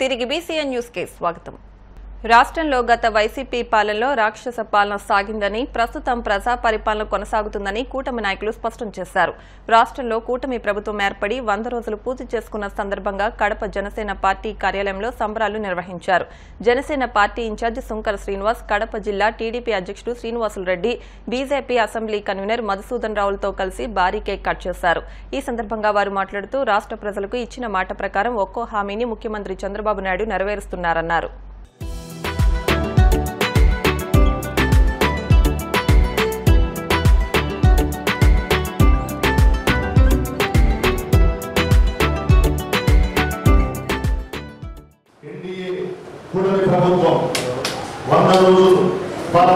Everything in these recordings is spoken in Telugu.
తిరిగి బీసీఎన్ న్యూస్ కి స్వాగతం రాష్ట్రంలో గత వైసీపీ పాలనలో రాక్షస పాలన సాగిందని ప్రస్తుతం ప్రజా పరిపాలన కొనసాగుతుందని కూటమి నాయకులు స్పష్టం చేశారు రాష్ట్రంలో కూటమి ప్రభుత్వం ఏర్పడి వంద రోజులు పూర్తి చేసుకున్న సందర్భంగా కడప జనసేన పార్టీ కార్యాలయంలో సంబరాలు నిర్వహించారు జనసేన పార్టీ ఇన్ఛార్జ్ సుంకర శ్రీనివాస్ కడప జిల్లా టీడీపీ అధ్యక్షుడు Srinivasulu Reddy BJP assembly convener Madhusudan రావులతో కలిసి భారీ కేక్ కట్ చేశారు ఈ సందర్భంగా వారు మాట్లాడుతూ రాష్ట్ర ప్రజలకు ఇచ్చిన మాట ప్రకారం ఒక్కో హామీని ముఖ్యమంత్రి చంద్రబాబు నాయుడు నెరవేరుస్తున్నారన్నారు ఎన్డీఏ కూటమి ప్రభుత్వం వంద రోజులు పాలన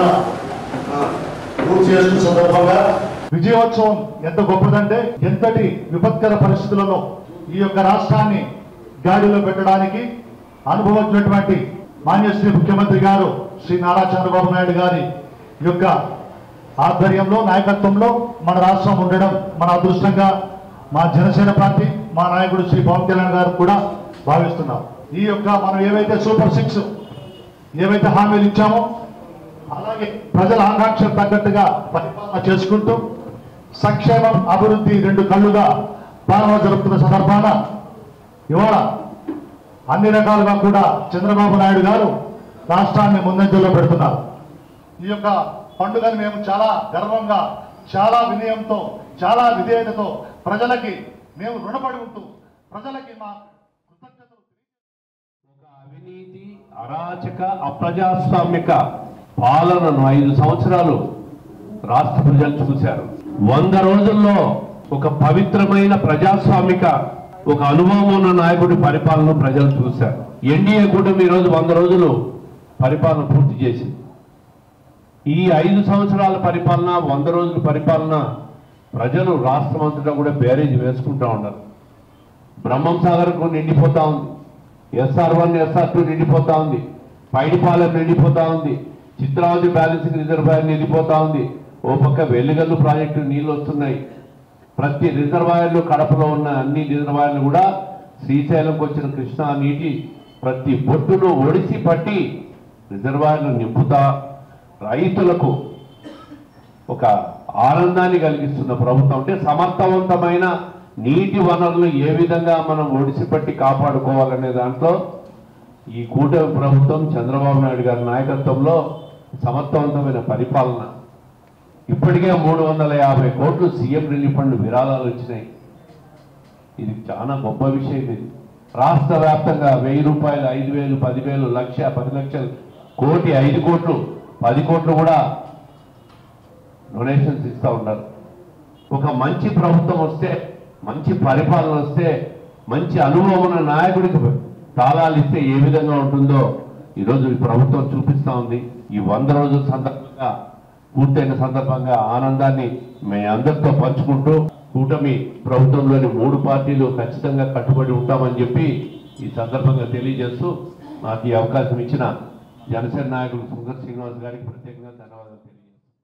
పూర్తి చేసుకున్న సందర్భంగా విజయోత్సవం ఎంత గొప్పదంటే ఎంతటి విపత్కర పరిస్థితులలో ఈ యొక్క రాష్ట్రాన్ని గాడిలో పెట్టడానికి అనుభవించినటువంటి మాన్యశ్రీ ముఖ్యమంత్రి గారు శ్రీ నారా చంద్రబాబు నాయుడు గారి యొక్క ఆధ్వర్యంలో నాయకత్వంలో మన రాష్ట్రం ఉండడం మన అదృష్టంగా మా జనసేన పార్టీ మా నాయకుడు శ్రీ పవన్ కళ్యాణ్ గారు కూడా భావిస్తున్నాం ఈ యొక్క మనం ఏవైతే సూపర్ సిక్స్ ఏవైతే హామీలు ఇచ్చామో అలాగే ప్రజల ఆకాంక్షలు తగ్గట్టుగా పరిపాలన చేసుకుంటూ సంక్షేమం అభివృద్ధి రెండు కళ్ళుగా పాలన జరుపుతున్న సందర్భాన ఇవాళ అన్ని రకాలుగా కూడా చంద్రబాబు నాయుడు గారు రాష్ట్రాన్ని ముందంజలో పెడుతున్నారు ఈ యొక్క పండుగను మేము చాలా గర్వంగా చాలా వినయంతో చాలా విధేయతతో ప్రజలకి మేము రుణపడి ఉంటూ ప్రజలకి మా కృతజ్ఞతలు ఒక అవినీతి అరాచక అప్రజాస్వామిక పాలనను ఐదు సంవత్సరాలు రాష్ట్ర ప్రజలు చూశారు వంద రోజుల్లో ఒక పవిత్రమైన ప్రజాస్వామిక ఒక అనుభవం ఉన్న నాయకుడి పరిపాలన ప్రజలు చూశారు ఎన్డీఏ కూటమి ఈరోజు వంద రోజులు పరిపాలన పూర్తి చేసింది ఈ ఐదు సంవత్సరాల పరిపాలన వంద రోజుల పరిపాలన ప్రజలు రాష్ట్రమంతటా కూడా బేరేజ్ వేసుకుంటా ఉన్నారు బ్రహ్మం సాగర్కు నిండిపోతా ఉంది ఎస్ఆర్ వన్ ఎస్ఆర్ టూ నిండిపోతా ఉంది పైడిపాలెం నిండిపోతా ఉంది చిత్రావతి బ్యాలెన్సింగ్ రిజర్వాయర్ నిండిపోతా ఉంది ఓ పక్క వెల్లిగల్లు ప్రాజెక్టు నీళ్లు వస్తున్నాయి ప్రతి రిజర్వాయర్లు కడపలో ఉన్న అన్ని రిజర్వాయర్లు కూడా శ్రీశైలంకి వచ్చిన కృష్ణా నీటి ప్రతి బొట్టును ఒడిసి పట్టి రిజర్వాయర్లు నింపుతా రైతులకు ఒక ఆనందాన్ని కలిగిస్తున్న ప్రభుత్వం అంటే సమర్థవంతమైన నీటి వనరులు ఏ విధంగా మనం ఒడిసిపట్టి కాపాడుకోవాలనే దాంట్లో ఈ కూటమి ప్రభుత్వం చంద్రబాబు నాయుడు గారి నాయకత్వంలో సమర్థవంతమైన పరిపాలన ఇప్పటికే మూడు వందల యాభై కోట్లు సీఎం రిలీఫ్ ఫండ్ విరాళాలు వచ్చినాయి ఇది చాలా గొప్ప విషయం ఇది రాష్ట్ర వ్యాప్తంగా వెయ్యి రూపాయలు ఐదు వేలు పదివేలు లక్ష పది లక్షలు కోటి ఐదు కోట్లు పది కోట్లు కూడా డొనేషన్స్ ఇస్తూ ఉన్నారు ఒక మంచి ప్రభుత్వం వస్తే మంచి పరిపాలన వస్తే మంచి అనుభవం ఉన్న నాయకుడికి తాళాలు ఇస్తే ఏ విధంగా ఉంటుందో ఈరోజు ఈ ప్రభుత్వం చూపిస్తా ఉంది ఈ వంద రోజుల సందర్భంగా పూర్తయిన సందర్భంగా ఆనందాన్ని మీ అందరితో పంచుకుంటూ కూటమి ప్రభుత్వంలోని మూడు పార్టీలు ఖచ్చితంగా కట్టుబడి ఉంటామని చెప్పి ఈ సందర్భంగా తెలియజేస్తూ నాకు ఈ అవకాశం ఇచ్చిన జనసేన నాయకుడు సుందర్ శ్రీనివాస్ గారికి ప్రత్యేకంగా ధన్యవాదాలు తెలియజేస్తాను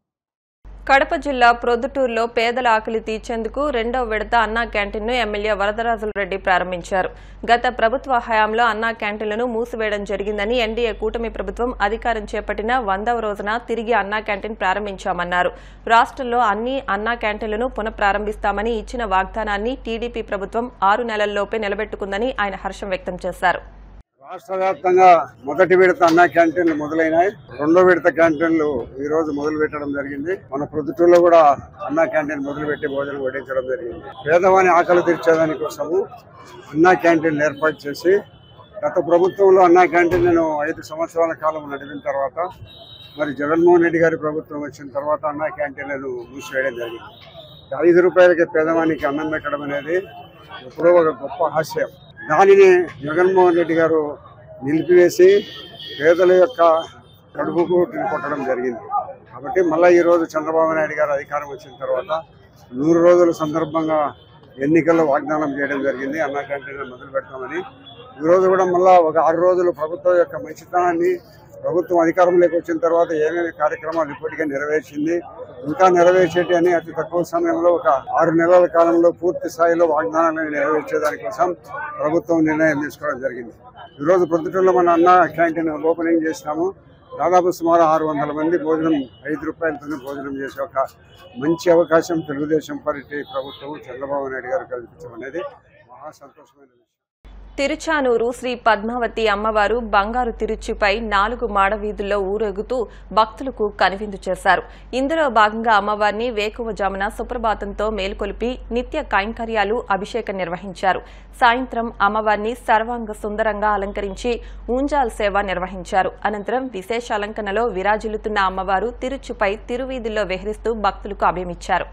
కడప జిల్లా ప్రొద్దుటూరులో పేదల ఆకలి తీర్చేందుకు రెండో విడత అన్నా క్యాంటీన్ను ఎమ్మెల్యే వరదరాజుల రెడ్డి ప్రారంభించారు గత ప్రభుత్వ హయాంలో అన్నా క్యాంటీన్లను మూసివేయడం జరిగిందని ఎన్డీఏ కూటమి ప్రభుత్వం అధికారం చేపట్టిన వందవ రోజున తిరిగి అన్నా క్యాంటీన్ ప్రారంభించామన్నారు రాష్ట్రంలో అన్ని అన్నా క్యాంటీన్లను పునఃప్రారంభిస్తామని ఇచ్చిన వాగ్దానాన్ని టీడీపీ ప్రభుత్వం ఆరు నెలల్లోపే నిలబెట్టుకుందని ఆయన హర్షం వ్యక్తం చేశారు రాష్ట్ర వ్యాప్తంగా మొదటి విడత అన్నా క్యాంటీన్లు మొదలైనాయి రెండో విడత క్యాంటీన్లు ఈ రోజు మొదలు పెట్టడం జరిగింది మన ప్రొద్దుటూరులో కూడా అన్నా క్యాంటీన్ మొదలు పెట్టి భోజనం వడ్డించడం జరిగింది పేదవాని ఆకలి తీర్చేదాని కోసము అన్నా క్యాంటీన్లు ఏర్పాటు చేసి గత ప్రభుత్వంలో అన్నా క్యాంటీన్ నేను ఐదు సంవత్సరాల కాలం నడిపిన తర్వాత మరి జగన్మోహన్ రెడ్డి గారి ప్రభుత్వం వచ్చిన తర్వాత అన్నా క్యాంటీన్లను మూసివేయడం జరిగింది ఐదు రూపాయలకి పేదవానికి అన్నం పెట్టడం అనేది ఎప్పుడో ఒక గొప్ప హాస్యం దానిని జగన్మోహన్ రెడ్డి గారు నిలిపివేసి పేదల యొక్క కడుపుకు కొట్టడం జరిగింది కాబట్టి మళ్ళీ ఈరోజు చంద్రబాబు నాయుడు గారు అధికారం వచ్చిన తర్వాత నూరు రోజుల సందర్భంగా ఎన్నికల్లో వాగ్దానం చేయడం జరిగింది అన్నా క్యాంటీన్ మొదలు పెడతామని ఈరోజు కూడా మళ్ళా ఒక ఆరు రోజులు ప్రభుత్వం యొక్క మంచితనాన్ని ప్రభుత్వం అధికారంలోకి వచ్చిన తర్వాత ఏమేమి కార్యక్రమాలు ఇప్పటికే నెరవేర్చింది ఇంకా నెరవేర్చేటి అని అతి తక్కువ సమయంలో ఒక ఆరు నెలల కాలంలో పూర్తి స్థాయిలో వాగ్దానాలను నెరవేర్చే దానికోసం ప్రభుత్వం నిర్ణయం తీసుకోవడం జరిగింది ఈరోజు ప్రొద్దుటూరులో మన అన్న క్యాంటీన్ ఓపెనింగ్ చేసినాము దాదాపు సుమారు ఆరు వందల మంది భోజనం ఐదు రూపాయలతో భోజనం చేసే ఒక మంచి అవకాశం తెలుగుదేశం పార్టీ ప్రభుత్వం చంద్రబాబు నాయుడు గారు కల్పించడం అనేది మహా సంతోషమైన విషయం తిరుచానూరు శ్రీ పద్మావతి అమ్మవారు బంగారు తిరుచిపై నాలుగు మాడ వీధుల్లో ఊరేగుతూ భక్తులకు కనువిందు చేశారు ఇందులో భాగంగా అమ్మవారిని వేకువజామున సుప్రభాతంతో మేల్కొలిపి నిత్య కైంకర్యాలు అభిషేకం నిర్వహించారు సాయంత్రం అమ్మవారిని సర్వాంగ సుందరంగా అలంకరించి ఊంజాల్ సేవ నిర్వహించారు అనంతరం విశేష అలంకరణలో విరాజిల్లుతున్న అమ్మవారు తిరుచుపై తిరువీధుల్లో విహరిస్తూ భక్తులకు అభయమిచ్చారు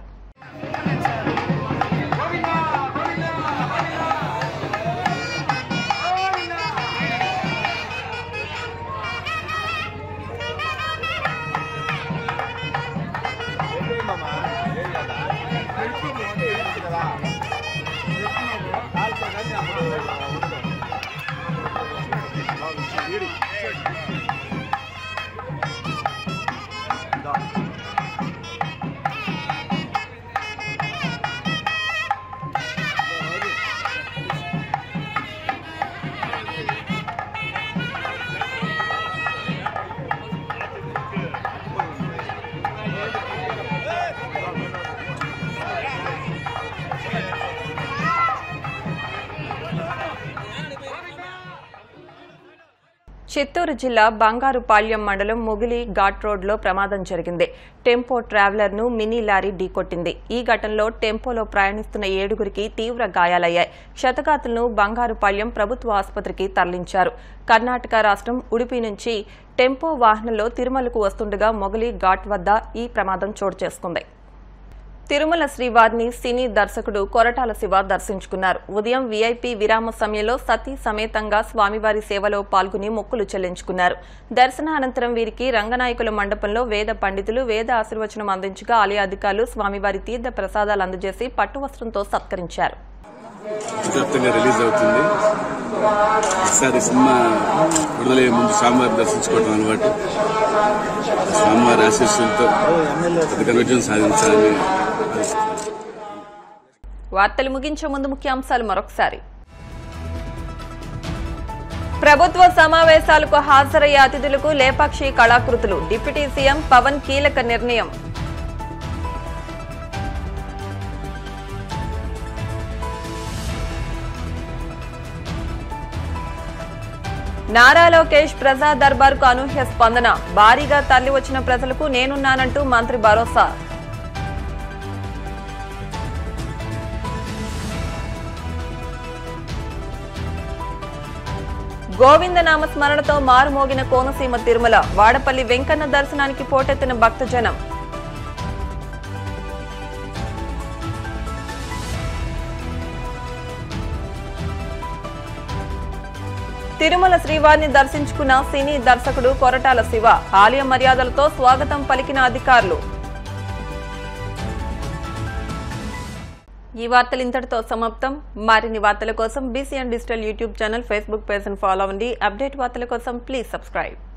చిత్తూరు జిల్లా బంగారుపాళ్యం మండలం ముగిలి ఘాట్ రోడ్లో ప్రమాదం జరిగింది టెంపో ట్రావెలర్ ను మినీ లారీ ఢీకొట్టింది ఈ ఘటనలో టెంపోలో ప్రయాణిస్తున్న ఏడుగురికి తీవ్ర గాయాలయ్యాయి క్షతగాతులను బంగారుపాళ్యం ప్రభుత్వ ఆసుపత్రికి తరలించారు కర్ణాటక రాష్ట్రం ఉడిపి నుంచి టెంపో వాహనంలో తిరుమలకు వస్తుండగా మొగలి ఘాట్ వద్ద ఈ ప్రమాదం చోటు చేసుకుంది తిరుమల శ్రీవారిని సినీ దర్శకుడు కొరటాల శివ దర్శించుకున్నారు ఉదయం వీఐపీ విరామ సమయంలో సతీ సమేతంగా స్వామివారి సేవలో పాల్గొని మొక్కులు చెల్లించుకున్నారు దర్శన అనంతరం వీరికి రంగనాయకుల మండపంలో వేద పండితులు వేద ఆశీర్వచనం అందించగా ఆలయ అధికారులు స్వామివారి తీర్థ ప్రసాదాలు అందజేసి పట్టువస్త్రంతో సత్కరించారు వ్యాప్తంగా రిలీజ్ అవుతుంది ఈసారి సినిమా విడుదలయ్యే ముందు స్వామివారి దర్శించుకోవడం అలవాటు స్వామివారి ఆశీస్సులతో అధిక విజయం సాధించాలని వార్తలు ముగించే ముందు ముఖ్యాంశాలు మరొకసారి ప్రభుత్వ సమావేశాలకు హాజరయ్యే అతిథులకు లేపాక్షి కళాకృతులు డిప్యూటీ సీఎం పవన్ కీలక నిర్ణయం నారా లోకేష్ ప్రజా దర్బార్కు అనూహ్య స్పందన భారీగా తరలి వచ్చిన ప్రజలకు నేనున్నానంటూ మంత్రి భరోసా గోవిందనామ స్మరణతో మారుమోగిన కోనసీమ తిరుమల వాడపల్లి వెంకన్న దర్శనానికి పోటెత్తిన భక్తజనం తిరుమల శ్రీవారిని దర్శించుకున్న సినీ దర్శకుడు కొరటాల శివ ఆలయ మర్యాదలతో స్వాగతం పలికిన అధికారులు ఈ వార్తలు ఇంతటితో సమాప్తం మరిన్ని వార్తల కోసం BCN digital YouTube channel Facebook page follow అవ్వండి అప్డేట్ వార్తల కోసం ప్లీజ్ సబ్స్క్రైబ్